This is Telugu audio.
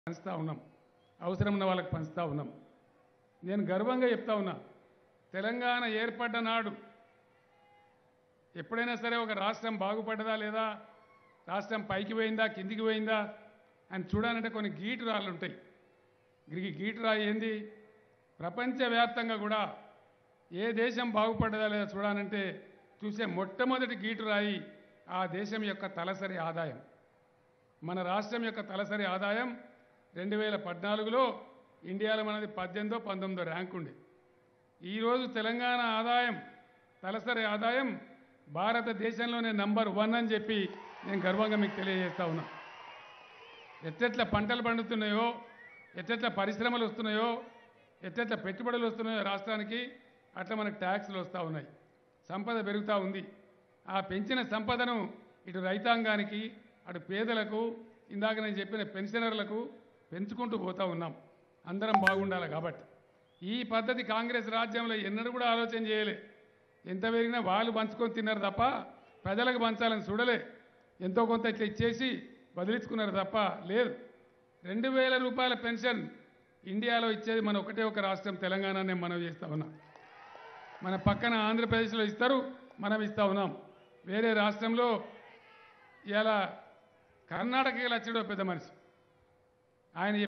పంచుతా ఉన్నాం అవసరం ఉన్న వాళ్ళకి పంచుతా ఉన్నాం నేను గర్వంగా చెప్తా ఉన్నా తెలంగాణ ఏర్పడ్డ నాడు ఎప్పుడైనా సరే ఒక రాష్ట్రం బాగుపడ్డదా లేదా రాష్ట్రం పైకి పోయిందా కిందికి పోయిందా అని చూడాలంటే కొన్ని గీటు రాళ్ళు ఉంటాయి ఈ గీటు రాయి ఏంది ప్రపంచవ్యాప్తంగా కూడా ఏ దేశం బాగుపడ్డదా లేదా చూడాలంటే చూసే మొట్టమొదటి గీటు రాయి ఆ దేశం యొక్క తలసరి ఆదాయం మన రాష్ట్రం యొక్క తలసరి ఆదాయం రెండు వేల పద్నాలుగులో ఇండియాలో మనది పద్దెనిమిదో పంతొమ్మిదో ర్యాంక్ ఉంది ఈరోజు తెలంగాణ ఆదాయం తలసరి ఆదాయం భారతదేశంలోనే నంబర్ వన్ అని చెప్పి నేను గర్వంగా మీకు తెలియజేస్తా ఉన్నా ఎట్టెట్ల పంటలు పండుతున్నాయో ఎట్టెట్ల పరిశ్రమలు వస్తున్నాయో ఎట్టెట్ల పెట్టుబడులు వస్తున్నాయో రాష్ట్రానికి అట్లా మనకు ట్యాక్స్లు వస్తూ ఉన్నాయి సంపద పెరుగుతూ ఉంది ఆ పెంచిన సంపదను ఇటు రైతాంగానికి అటు పేదలకు ఇందాక నేను చెప్పిన పెన్షనర్లకు పెంచుకుంటూ పోతా ఉన్నాం అందరం బాగుండాలి కాబట్టి ఈ పద్ధతి కాంగ్రెస్ రాజ్యంలో ఎన్నడూ కూడా ఆలోచన చేయలే ఎంత పెరిగినా వాళ్ళు పంచుకొని తిన్నారు తప్ప ప్రజలకు పంచాలని చూడలే ఎంతో కొంత ఇట్లా ఇచ్చేసి వదిలించుకున్నారు తప్ప లేదు రెండు వేల రూపాయల పెన్షన్ ఇండియాలో ఇచ్చేది మన ఒకటే ఒక రాష్ట్రం తెలంగాణనే మనం చేస్తా ఉన్నాం మన పక్కన ఆంధ్రప్రదేశ్లో ఇస్తారు మనం ఇస్తా ఉన్నాం వేరే రాష్ట్రంలో ఇలా కర్ణాటకకి వచ్చాడో పెద్ద మనిషి ఆయన